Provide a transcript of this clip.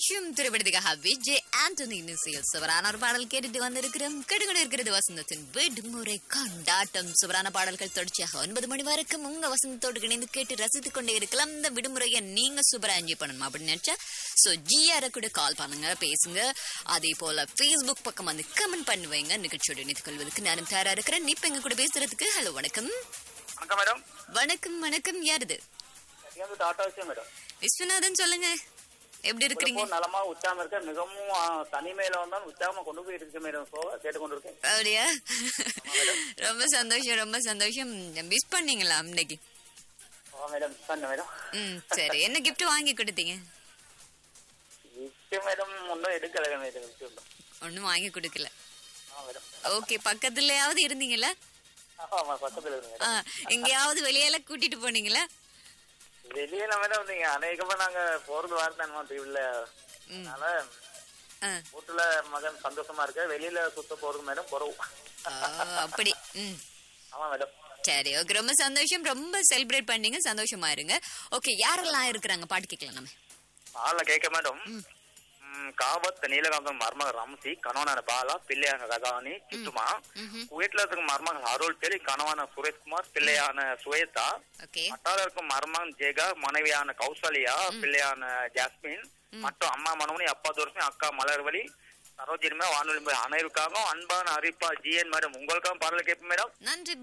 லட்சியம் திரைப்படத்துக்காக விஜய் ஆண்டனி இசையில் சுவரான ஒரு பாடல் கேட்டுட்டு வந்திருக்கிறோம் கேட்டுக்கொண்டு இருக்கிறது வசந்தத்தின் விடுமுறை கொண்டாட்டம் சுவரான பாடல்கள் தொடர்ச்சியாக ஒன்பது மணி வரைக்கும் உங்க வசந்தத்தோடு இணைந்து கேட்டு ரசித்துக் கொண்டே இருக்கலாம் இந்த விடுமுறையை நீங்க சூப்பரா என்ஜாய் பண்ணணும் அப்படின்னு நினைச்சா சோ ஜிஆர் கூட கால் பண்ணுங்க பேசுங்க அதே போல Facebook பக்கம் வந்து கமெண்ட் பண்ணுவீங்க நிகழ்ச்சியோட இணைத்துக் கொள்வதற்கு நானும் தயாரா இருக்கிறேன் இப்ப எங்க கூட பேசுறதுக்கு ஹலோ வணக்கம் வணக்கம் மேடம் வணக்கம் வணக்கம் யாருது சரியான டாட்டா விஷயம் மேடம் விஸ்வநாதன் சொல்லுங்க எப்படி இருக்கிறீங்க இப்போ நலமா உச்சாம இருக்க மிகவும் ஆ, தனிமையில வந்தாலும் உச்சாம கொண்டு போய் இருக்கு மேடம் சோ கேட்டுக்கொண்டு இருக்கேன் அப்படியா ரொம்ப சந்தோஷம் ரொம்ப சந்தோஷம் மிஸ் பண்ணீங்களா இன்னைக்கு ஆ மேடம் பண்ண மேடம் ம் சரி என்ன gift வாங்கி கொடுத்தீங்க விஷயம் மேடம் ஒன்றும் எடுக்கல மேடம் விஷயம் ஒண்ணும் வாங்கி கொடுக்கல ஆ மேடம் ஓகே பக்கத்துலயாவது இருந்தீங்களா ஆமா பக்கத்துல இருக்கு ஆ, மேடம் எங்கேயாவது வெளியால கூட்டிட்டு போனீங்களா வெளியில மேடம் நீங்க அநேகமா நாங்க போறது வார்த்தை திருவிழா ம். அதனால ஆ, வீட்டுல மகன் சந்தோஷமா இருக்க வெளியில சுத்த போறது மேடம் குறவு ஆ, அப்படி ம் ஆமா மேடம் சரி ஓகே ரொம்ப சந்தோஷம் ரொம்ப செலிப்ரேட் பண்ணீங்க சந்தோஷமா இருங்க ஓகே யாரெல்லாம் இருக்கிறாங்க பாட்டு கேட்கலாம் நம்ம ஆள்ல கேட்க மேடம் ம், காபத் நீலகாந்தம் மருமக ரம்சி கணவனான பாலா பிள்ளையான ரகானி சித்துமா ம்ஹும். வீட்டுல இருக்கும் மருமகன் அருள் தெளி கணவனான சுரேஷ்குமார் பிள்ளையான சுவேதா ஓகே மட்டால இருக்கும் மருமகன் ஜெகா மனைவியான கௌசல்யா பிள்ளையான ஜாஸ்மின் மற்றும் அம்மா மனமணி அப்பா துரசி அக்கா மலர்வழி சரோஜினிமா வானொலி அனைவருக்காகவும் அன்பான அரிப்பா ஜிஎன் மேடம் உங்களுக்காகவும் பாடல் கேட்பேன் மேடம் நன்றி